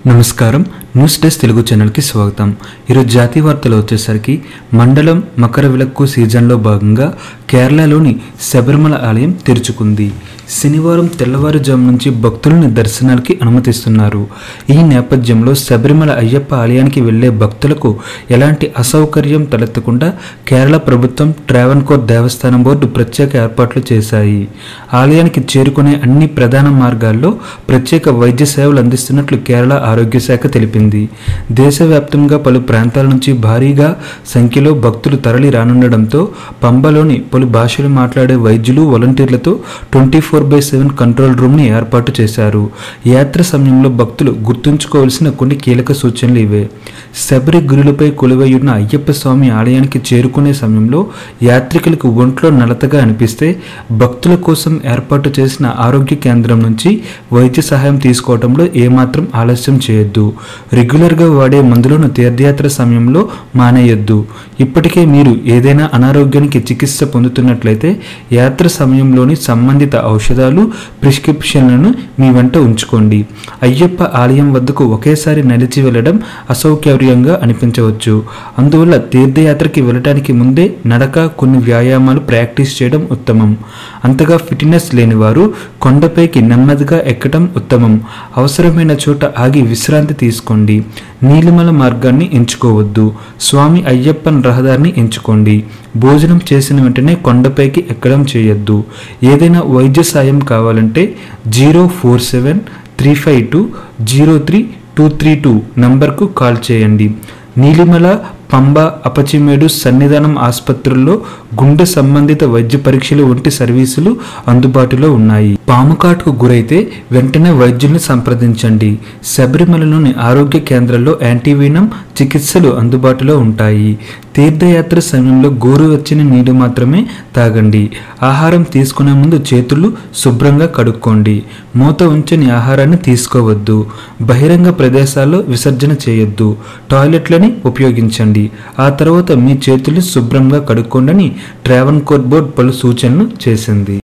నమస్కారం news desk Telugu ఛానల్కి స్వాగతం ఈరోజు జాతీయ వార్తలు వచ్చేసరికి మండలం మకర విలక్కు సీజన్లో భాగంగా కేరళలోని శబరిమల ఆలయం తెరుచుకుంది శనివారం తెల్లవారుజాము నుంచి భక్తులను దర్శనానికి అనుమతిస్తున్నారు ఈ నేపథ్యంలో శబరిమల అయ్యప్ప ఆలయానికి వెళ్లే భక్తులకు ఎలాంటి అసౌకర్యం తలెత్తకుండా కేరళ ప్రభుత్వం ట్రావెన్కోర్ దేవస్థానం బోర్డు ప్రత్యేక ఏర్పాట్లు చేశాయి ఆలయానికి చేరుకునే అన్ని ప్రధాన మార్గాల్లో ప్రత్యేక వైద్య సేవలు అందిస్తున్నట్లు కేరళ ఆరోగ్య శాఖ తెలిపింది దేశవ్యాప్తంగా పలు ప్రాంతాల నుంచి భారీగా సంఖ్యలో భక్తులు తరలి రానుండడంతో పంబలోని పలు భాషలు మాట్లాడే వైద్యులు వాలంటీర్లతో twenty four by seven control రూమ్ని ఏర్పాటు చేశారు యాత్ర సమయంలో భక్తులు గుర్తుంచుకోవాల్సిన కొన్ని కీలక సూచనలు ఇవే శబరి గురులపై కొలువై ఉన్న అయ్యప్ప స్వామి ఆలయానికి చేరుకునే సమయంలో యాత్రికులకు ఒంట్లో నలతగా అనిపిస్తే భక్తుల కోసం ఏర్పాటు చేసిన ఆరోగ్య కేంద్రం నుంచి వైద్య సహాయం తీసుకోవడంలో ఏమాత్రం ఆలస్యం చేయొద్దు రెగ్యులర్గా వాడే మందులను తీర్థయాత్ర సమయంలో మానేయొద్దు ఇప్పటికే మీరు ఏదైనా అనారోగ్యానికి చికిత్స పొందుతున్నట్లయితే యాత్ర సమయంలోని సంబంధిత ఔషధాలు ప్రిస్క్రిప్షన్లను మీ వెంట ఉంచుకోండి అయ్యప్ప ఆలయం వద్దకు ఒకేసారి నడిచి వెళ్ళడం అసౌకర్యంగా అనిపించవచ్చు అందువల్ల తీర్థయాత్రకి వెళ్ళటానికి ముందే నడక కొన్ని వ్యాయామాలు ప్రాక్టీస్ చేయడం ఉత్తమం అంతగా ఫిట్నెస్ లేని వారు కొండపైకి నెమ్మదిగా ఎక్కడం ఉత్తమం అవసరమైన చోట ఆగి విశ్రాంతి తీసుకోండి నీలిమల మార్గాన్ని ఎంచుకోవద్దు స్వామి అయ్యప్పన్ రహదారిని ఎంచుకోండి భోజనం చేసిన వెంటనే కొండపైకి ఎక్కడం చేయొద్దు ఏదైనా వైద్య సాయం కావాలంటే zero four seven three five two zero three two three two నంబర్కు కాల్ చేయండి నీలిమల పంబ అపచిమేడు సన్నిధానం ఆసుపత్రుల్లో గుండె సంబంధిత వైద్య పరీక్షలు వంటి సర్వీసులు అందుబాటులో ఉన్నాయి పాము కాటుకు గురైతే వెంటనే వైద్యుల్ని సంప్రదించండి శబరిమలలోని ఆరోగ్య కేంద్రాల్లో యాంటీవీనం చికిత్సలు అందుబాటులో ఉంటాయి తీర్థయాత్ర సమయంలో గోరువెచ్చని నీరు మాత్రమే తాగండి ఆహారం తీసుకునే ముందు చేతులు శుభ్రంగా కడుక్కోండి మూత ఉంచని ఆహారాన్ని తీసుకోవద్దు బహిరంగ ప్రదేశాల్లో విసర్జన చేయొద్దు టాయిలెట్లని ఉపయోగించండి ఆ తర్వాత మీ చేతులు శుభ్రంగా కడుక్కోండని ట్రావెన్ కోర్ బోర్డ్ పలు సూచనలు చేసింది